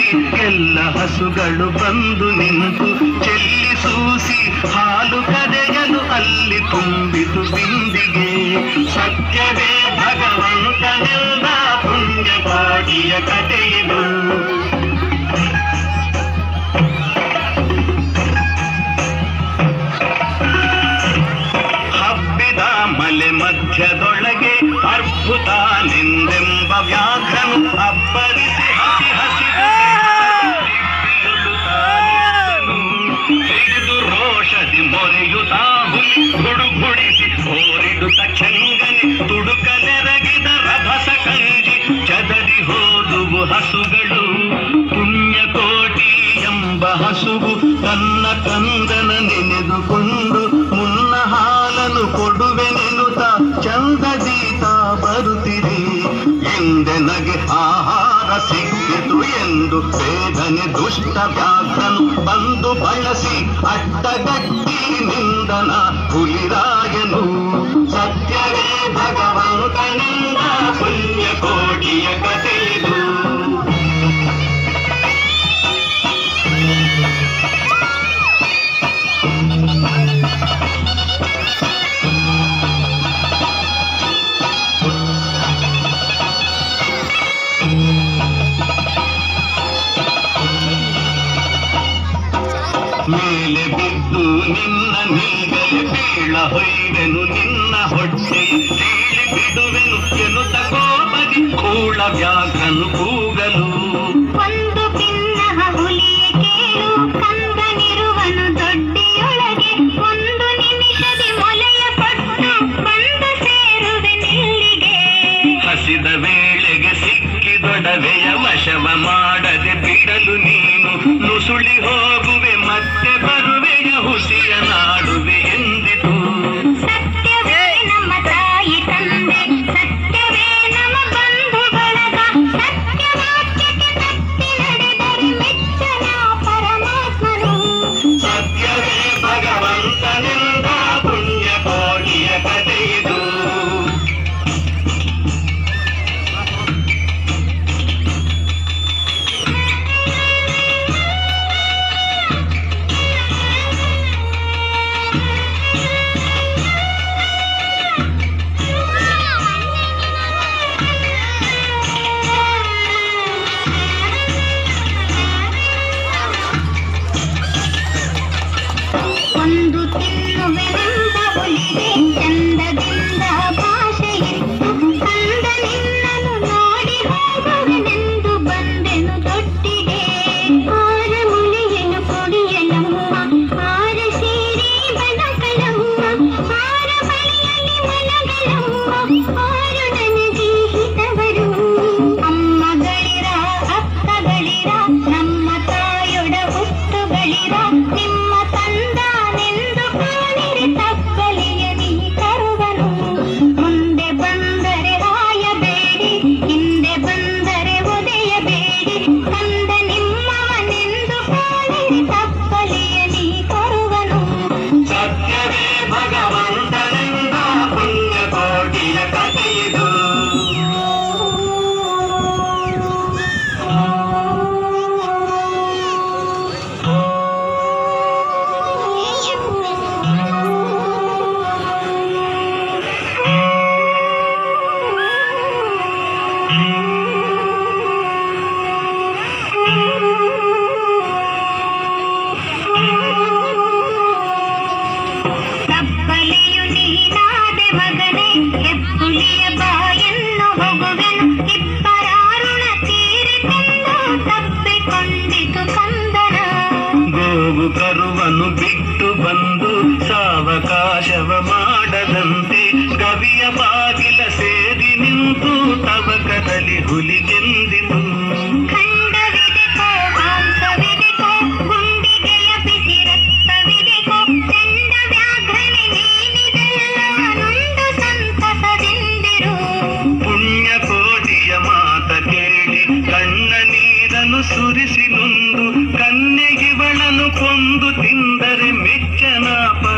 ಎಲ್ಲ ಹಸುಗಳು ಬಂದು ನಿಂತು ಚೆಲ್ಲಿ ಸೂಸಿ ಹಾಲು ಕರೆಯಲು ಅಲ್ಲಿ ತುಂಬಿತು ಬಿಂದಿಗೆ ಸತ್ಯವೇ ಭಗವಂತನೆಲ್ಲ ಪುಣ್ಯ ಪಾಡಿಯ ಕಥೆಯಿದು ಹಬ್ಬಿದ ಮಲೆ ಮಧ್ಯದೊಳಗೆ ಅದ್ಭುತ ನಿಂದೆಂಬ ವ್ಯಾಘ್ರನು ಅಬ್ಬರಿಸಿ ಹಸಿ ಹಸಿದು ಹಿಡಿದು ರೋಷದಿ ಮೊರೆಯುತ್ತಾ ಹುಲಿ ಗುಡುಗುಡಿಸಿ ಓರಿಡುತ್ತ ಚಂಗನೆ ತುಡುಕಲೆರಗಿದ ರಭಸ ಕಂಜಿ ಚದರಿ ಹೋದುವು ಹಸುಗಳು ಪುಣ್ಯಕೋಟಿ ಎಂಬ ಹಸುವು ತನ್ನ ಕಂದನ ನೆನೆದುಕೊಂಡು ಮುನ್ನ ಹಾಲನ್ನು ಕೊಡುವೆನೆನುತ ಚಂದದೀತ ಬರುತ್ತಿದೆ ಎಂದೆ ನಗೆ ಆಹಾರ ಸಿಕ್ಕಿತು ಎಂದು ವೇದನೆ ದುಷ್ಟ ವ್ಯಾಘ್ರನು ಬಂದು ಬಳಸಿ ಅಡ್ಡಗಟ್ಟಿ ನಿಂದನ ಹುಲಿರಾಯನು ಸತ್ಯವೇ ಭಗವಂತನಿಂದ ಪುಣ್ಯ ಕೋಟಿಯ ಕಥೆಯಿದು ಮೇಲೆ ಬಿದ್ದು ನಿನ್ನ ನೀಗಲೆ ಬೀಳ ಹೊಯ್ವೆನು ನಿನ್ನ ಹೊಟ್ಟೆಯ ಸೀಳಿ ಬಿಡುವೆನು ಎನ್ನುತ್ತ ಕೋಪದಿ ಕೂಳ ವ್ಯಾಘ್ರನು ಕೂಗಲು ಒಂದು ಭಿನ್ನಹ ಹುಲಿಯ ಕೇಳು ಕಂದನಿರುವನು ದೊಡ್ಡಿಯೊಳಗೆ ಒಂದು ನಿಮಿಷದಿ ಮೊಲೆಯ ಕೊಟ್ಟು ಬಂದು ಸೇರುವೆ ನಿಲ್ಲಿಗೆ ಹಸಿದ ವೇಳೆಗೆ ಸಿಕ್ಕಿದೊಡವೆಯ ವಶವ ಮಾಡದೆ ಬಿಡಲು ನೀನು ನುಸುಳಿ ಹೋಗುವೆ ಮತ್ತೆ ಬರುವೆಯ ಹುಸಿಯ ನಾಡುವೆ ಎಂದಿತು ಸತ್ಯವೇ ನಮ್ಮ ತಾಯಿ ತಂದೆ ಸತ್ಯವೇ ನಮ್ಮ ಬಂಧು ಬಳಗ ಸತ್ಯವಾಕ್ಯಕ್ಕೆ ತಪ್ಪಿ ನಡೆದರೆ ಮೆಚ್ಚನ ಪರಮಾತ್ಮನು ಸತ್ಯವೇ ಭಗವಂತನಿಂದ ಪುಣ್ಯ ಕೋಟಿಯ ಕಥೆಯಿದು ಒಂದು ತಿನ್ನುವೆನೆಂದ ಹುಲಿಗೆ ಚಂದದಿಂದ ಭಾಷೆಯಿತ್ತು ಕಂದ ನಿನ್ನನು ನೋಡಿ ಹೋಗುವೆನೆಂದು ಬಂದೆನು ದೊಡ್ಡಿಗೆ ಆರ ಮುಳಿಯನು ಕೊಡಿಯಲಮ್ಮ ಆರ ಸೇರಿ ಬನಕಲಮ್ಮ ಆರ ಬಳಿಯಲ್ಲಿ ಮಲಗಲಮ್ಮ ಆರು ನನಗೆ ಹಿತವರು ಅಮ್ಮಗಳಿರ ಅಕ್ಕಗಳಿರ ನಮ್ಮ ತಾಯೊಡ ಹುಟ್ಟುಗಳಿರ ನಿಮ್ಮ ತಂದಾನೆಂದು ಕಾಣಿರಿ ತಪ್ಪಲಿಯ ನೀ ತರುವನು ಮುಂದೆ ಬಂದರೆ ಹಾಯಬೇಡಿ ಹಿಂದೆ ಬಂದರೆ ಒದೆಯಬೇಡಿ ಕಂದ ನಿಮ್ಮವನೆಂದು ಕಾಣಿರಿ ತಪ್ಪಲಿಯ ನೀ ತರುವನು ಸತ್ಯವೇ ಭಗವಂತನಿಂದ ಪುಣ್ಯ ಕೋಟಿಯ ಕಥೆಯಿದು ತಪ್ಪಲೆಯು ನೀನಾದೆ ಮಗನೇ ಹೆಪ್ಪುಲಿಯ ಬಾಯನ್ನು ಹೋಗುವೆನು ಇಬ್ಬರಾರುಣ ತೀರಿಕೊಂಡು ತಪ್ಪಿಕೊಂಡಿತು ಕಂದನ ಗೋವು ಕರುವನ್ನು ಬಿಟ್ಟು ಬಂದು ಸಾವಕಾಶವ ಮಾಡದಂತೆ ಗವಿಯ ಬಾಗಿಲ ಸೇರಿ ನಿಂತು ತವಕದಲ್ಲಿ ಹುಲಿಗೆಂದಿತು ಖಂಡವಿದೆಕೋ ಮಾಂಸವಿದೆಕೋ ಗುಂಡಿಗೆಯ ಬಿಸಿ ರಕ್ತವಿದೆಕೋ ಚಂಡ ವ್ಯಾಘ್ರನೆ ನೀನಿದೆಲ್ಲ ನೊಂದು ಸಂತಸದಿಂದಿರು ಪುಣ್ಯ ಕೋಟಿಯ ಮಾತ ಕೇಳಿ ಕಣ್ಣ ನೀರನ್ನು ಸುರಿಸಿ ನೊಂದು ಕನ್ನೆಗಿವಳನು ಕೊಂದು ತಿಂದರೆ ಮೆಚ್ಚನ ಪರ